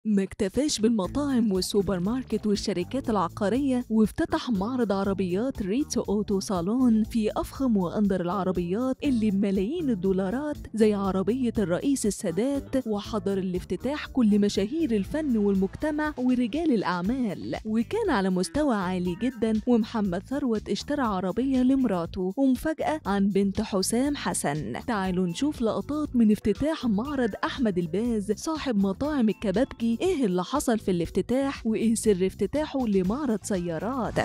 ما اكتفاش بالمطاعم والسوبر ماركت والشركات العقارية وافتتح معرض عربيات ريتسو أوتو صالون في أفخم وأندر العربيات اللي بملايين الدولارات زي عربية الرئيس السادات وحضر الافتتاح كل مشاهير الفن والمجتمع ورجال الأعمال وكان على مستوى عالي جدا ومحمد ثروت اشترى عربية لمراته ومفاجأة عن بنت حسام حسن تعالوا نشوف لقطات من افتتاح معرض أحمد الباز صاحب مطاعم الكبابجي ايه اللي حصل في الافتتاح وايه سر افتتاحه لمعرض سيارات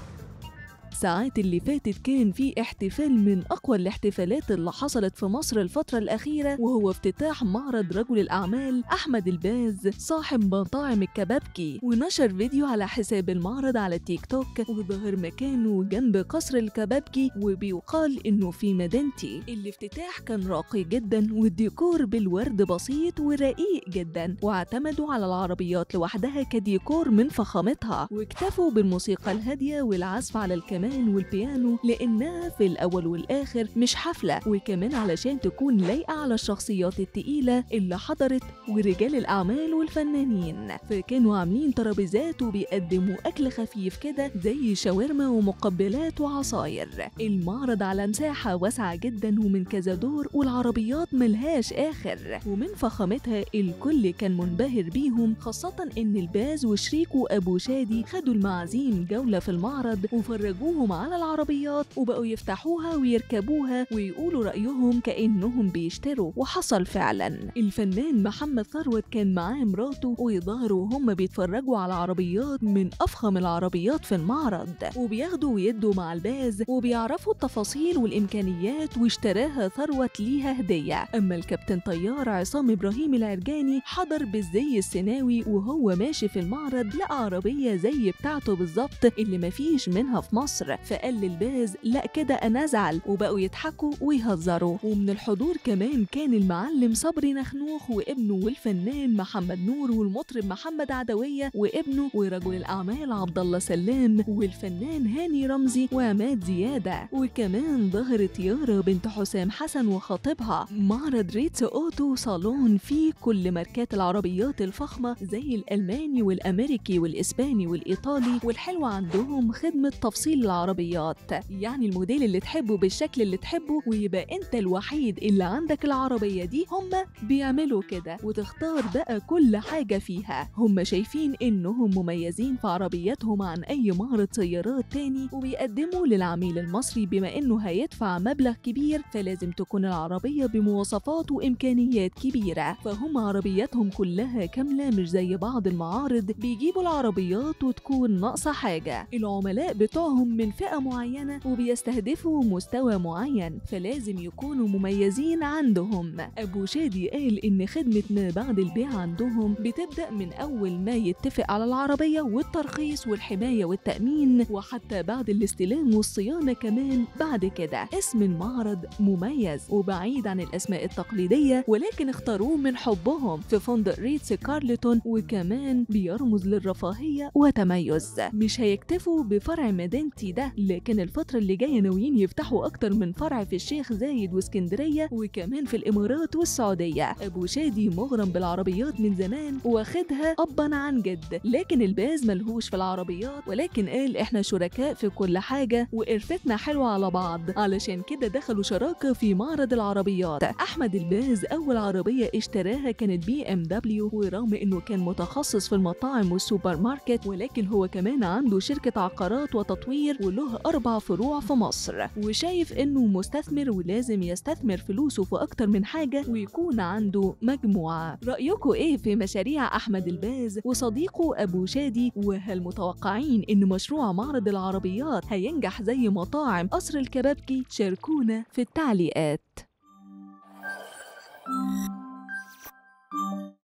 الساعات اللي فاتت كان في احتفال من أقوى الاحتفالات اللي حصلت في مصر الفترة الأخيرة وهو افتتاح معرض رجل الأعمال أحمد الباز صاحب مطاعم الكبابكي ونشر فيديو على حساب المعرض على تيك توك وظهر مكانه جنب قصر الكبابكي وبيقال إنه في مدينتي الافتتاح كان راقي جدا والديكور بالورد بسيط ورقيق جدا واعتمدوا على العربيات لوحدها كديكور من فخامتها واكتفوا بالموسيقى الهادية والعزف على الكمان الكمان والبيانو لأنها في الأول والآخر مش حفلة وكمان علشان تكون لايقة على الشخصيات التقيلة اللي حضرت ورجال الأعمال والفنانين فكانوا عاملين ترابيزات وبيقدموا أكل خفيف كده زي شاورما ومقبلات وعصاير المعرض على مساحة واسعة جدا ومن كذا دور والعربيات ملهاش آخر ومن فخامتها الكل كان منبهر بيهم خاصة إن الباز وشريكه أبو شادي خدوا المعازيم جولة في المعرض وفرجوه يركبوهم على العربيات وبقوا يفتحوها ويركبوها ويقولوا رأيهم كأنهم بيشتروا وحصل فعلا الفنان محمد ثروت كان معاه مراته ويظهروا وهم بيتفرجوا على عربيات من أفخم العربيات في المعرض وبياخدوا ويدوا مع الباز وبيعرفوا التفاصيل والإمكانيات واشتراها ثروت ليها هدية أما الكابتن طيار عصام إبراهيم العرجاني حضر بالزي السيناوي وهو ماشي في المعرض لقى عربية زي بتاعته بالظبط اللي مفيش منها في مصر فقال للباز لا كده انا ازعل وبقوا يضحكوا ويهزروا ومن الحضور كمان كان المعلم صبري نخنوخ وابنه والفنان محمد نور والمطرب محمد عدويه وابنه ورجل الاعمال عبد الله سلام والفنان هاني رمزي وعماد زياده وكمان ظهرت يارا بنت حسام حسن وخطيبها معرض ريتس اوتو صالون فيه كل ماركات العربيات الفخمه زي الالماني والامريكي والاسباني والايطالي والحلو عندهم خدمه تفصيل العربيات يعني الموديل اللي تحبه بالشكل اللي تحبه ويبقى انت الوحيد اللي عندك العربية دي هما بيعملوا كده وتختار بقى كل حاجة فيها هما شايفين انهم مميزين في عربياتهم عن اي معرض سيارات تاني وبيقدموا للعميل المصري بما انه هيدفع مبلغ كبير فلازم تكون العربية بمواصفات وامكانيات كبيرة فهم عربياتهم كلها كاملة مش زي بعض المعارض بيجيبوا العربيات وتكون ناقصة حاجة العملاء بتوعهم من فئة معينة وبيستهدفوا مستوى معين فلازم يكونوا مميزين عندهم أبو شادي قال إن خدمة ما بعد البيع عندهم بتبدأ من أول ما يتفق على العربية والترخيص والحماية والتأمين وحتى بعد الاستلام والصيانة كمان بعد كده اسم المعرض مميز وبعيد عن الأسماء التقليدية ولكن اختاروه من حبهم في فندق ريتس كارلتون وكمان بيرمز للرفاهية وتميز مش هيكتفوا بفرع مدينتي ده لكن الفترة اللي جاية ناويين يفتحوا أكتر من فرع في الشيخ زايد واسكندرية وكمان في الإمارات والسعودية أبو شادي مغرم بالعربيات من زمان واخدها أبا عن جد لكن الباز ملهوش في العربيات ولكن قال إحنا شركاء في كل حاجة وقرفتنا حلوة على بعض علشان كده دخلوا شراكة في معرض العربيات أحمد الباز أول عربية اشتراها كانت بي ام دبليو ورغم إنه كان متخصص في المطاعم والسوبر ماركت ولكن هو كمان عنده شركة عقارات وتطوير وله أربع فروع في مصر وشايف إنه مستثمر ولازم يستثمر فلوسه في أكتر من حاجة ويكون عنده مجموعة رأيكم إيه في مشاريع أحمد الباز وصديقه أبو شادي وهل متوقعين إن مشروع معرض العربيات هينجح زي مطاعم قصر الكبابجي شاركونا في التعليقات